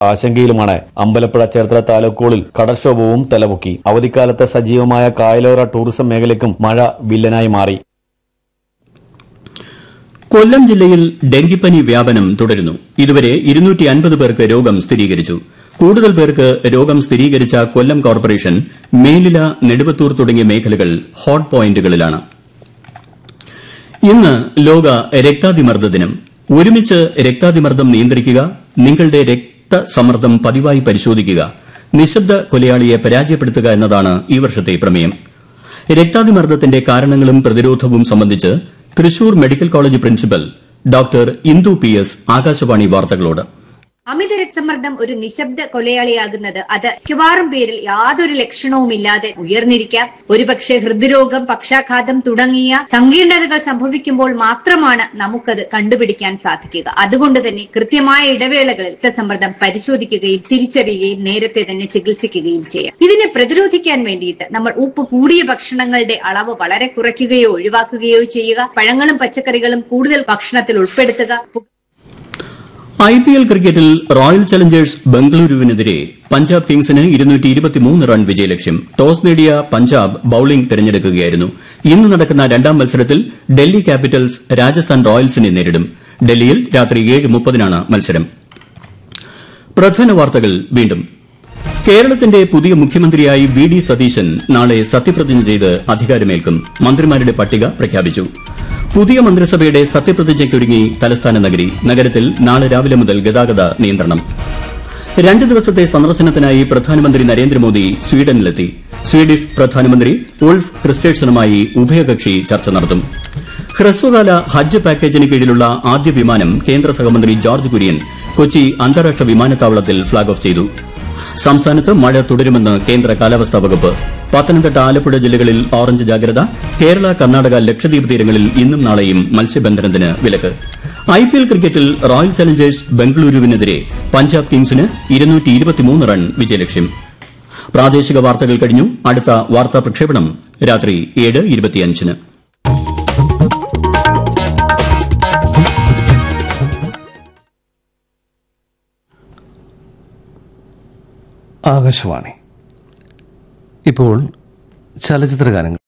ആശങ്കയിലുമാണ് അമ്പലപ്പുഴ ചേർത്തല താലൂക്കുകളിൽ കടൽക്ഷോഭവും തലപൊക്കി അവധിക്കാലത്ത് സജീവമായ കായലോര ടൂറിസം മേഖലയ്ക്കും മഴ വില്ലനായി മാറി കൊല്ലം ജില്ലയിൽ ഡെങ്കിപ്പനി വ്യാപനം തുടരുന്നു ഇതുവരെ ഇരുന്നൂറ്റി അൻപത് പേർക്ക് രോഗം സ്ഥിരീകരിച്ചു കൂടുതൽ പേർക്ക് രോഗം സ്ഥിരീകരിച്ച കൊല്ലം കോർപ്പറേഷൻ മേലില നെടുവത്തൂർ തുടങ്ങിയ മേഖലകൾ ഹോട്ട് പോയിന്റുകളിലാണ് ഇന്ന് ലോക രക്താതിമർദ്ദ ദിനം ഒരുമിച്ച് രക്താതിമർദ്ദം നിയന്ത്രിക്കുക നിങ്ങളുടെ രക്തസമ്മർദ്ദം പതിവായി പരിശോധിക്കുക നിശബ്ദ കൊലയാളിയെ പരാജയപ്പെടുത്തുക എന്നതാണ് ഈ വർഷത്തെ പ്രമേയം രക്താതിമർദ്ദത്തിന്റെ കാരണങ്ങളും പ്രതിരോധവും സംബന്ധിച്ച് Thrissur medical college principal doctor Indu P S Akashvani വാർത്തകളോട് അമിത രക്തസമ്മർദ്ദം ഒരു നിശബ്ദ കൊലയാളിയാകുന്നത് അത് മിക്കവാറും പേരിൽ യാതൊരു ലക്ഷണവുമില്ലാതെ ഉയർന്നിരിക്കാം ഒരുപക്ഷെ ഹൃദ്രോഗം പക്ഷാഘാതം തുടങ്ങിയ സങ്കീർണതകൾ സംഭവിക്കുമ്പോൾ മാത്രമാണ് നമുക്കത് കണ്ടുപിടിക്കാൻ സാധിക്കുക അതുകൊണ്ട് തന്നെ കൃത്യമായ ഇടവേളകളിൽ രക്തസമ്മർദ്ദം പരിശോധിക്കുകയും തിരിച്ചറിയുകയും നേരത്തെ തന്നെ ചികിത്സിക്കുകയും ചെയ്യാം ഇതിനെ പ്രതിരോധിക്കാൻ വേണ്ടിയിട്ട് നമ്മൾ ഉപ്പ് കൂടിയ ഭക്ഷണങ്ങളുടെ അളവ് വളരെ കുറയ്ക്കുകയോ ഒഴിവാക്കുകയോ ചെയ്യുക പഴങ്ങളും പച്ചക്കറികളും കൂടുതൽ ഭക്ഷണത്തിൽ ഉൾപ്പെടുത്തുക ഐ പി എൽ ക്രിക്കറ്റിൽ റോയൽ ചലഞ്ചേഴ്സ് ബംഗളൂരുവിനെതിരെ പഞ്ചാബ് കിങ്സിന് റൺ വിജയലക്ഷ്യം ടോസ് നേടിയ പഞ്ചാബ് ബൌളിംഗ് തെരഞ്ഞെടുക്കുകയായിരുന്നു ഇന്ന് നടക്കുന്ന രണ്ടാം മത്സരത്തിൽ ഡൽഹി ക്യാപിറ്റൽസ് രാജസ്ഥാൻ റോയൽസിനെ നേരിടും ഡൽഹിയിൽ രാത്രി ഏഴ് മുപ്പതിനാണ് മത്സരം പ്രധാന വാർത്തകൾ വീണ്ടും കേരളത്തിന്റെ പുതിയ മുഖ്യമന്ത്രിയായി വി ഡി സതീശൻ നാളെ സത്യപ്രതിജ്ഞ ചെയ്ത് അധികാരമേൽക്കും മന്ത്രിമാരുടെ പട്ടിക പ്രഖ്യാപിച്ചു പുതിയ മന്ത്രിസഭയുടെ സത്യപ്രതിജ്ഞയ്ക്കൊരുങ്ങി തലസ്ഥാന നഗരി നഗരത്തിൽ നാളെ രാവിലെ മുതൽ ഗതാഗത നിയന്ത്രണം രണ്ട് ദിവസത്തെ സന്ദർശനത്തിനായി പ്രധാനമന്ത്രി നരേന്ദ്രമോദി സ്വീഡനിലെത്തി സ്വീഡിഷ് പ്രധാനമന്ത്രി ഉൾഫ് ക്രിസ്റ്റേഴ്സണുമായി ഉഭയകക്ഷി ചർച്ച നടത്തും ഹ്രസ്വകാല ഹജ്ജ് പാക്കേജിന് കീഴിലുള്ള ആദ്യ വിമാനം കേന്ദ്ര സഹമന്ത്രി ജോർജ് കുര്യൻ കൊച്ചി അന്താരാഷ്ട്ര വിമാനത്താവളത്തിൽ ഫ്ളാഗ് ഓഫ് ചെയ്തു സംസ്ഥാനത്ത് മഴ തുടരുമെന്ന് കേന്ദ്ര കാലാവസ്ഥാ വകുപ്പ് പത്തനംതിട്ട ആലപ്പുഴ ജില്ലകളിൽ ഓറഞ്ച് ജാഗ്രത കേരള കർണാടക ലക്ഷദ്വീപ് തീരങ്ങളിൽ ഇന്നും നാളെയും മത്സ്യബന്ധനത്തിന് വിലക്ക് ഐ പി എൽ ക്രിക്കറ്റിൽ റോയൽ ചലഞ്ചേഴ്സ് ബംഗളൂരുവിനെതിരെ പഞ്ചാബ് കിങ്സിന് റൺ വിജയലക്ഷ്യം പ്രാദേശിക വാർത്തകൾ കഴിഞ്ഞു അടുത്ത വാർത്താ പ്രക്ഷേപണം രാത്രി ഏഴ് ഇരുപത്തിയഞ്ചിന് ആകാശവാണി ഇപ്പോൾ ചലച്ചിത്ര ഗാനങ്ങൾ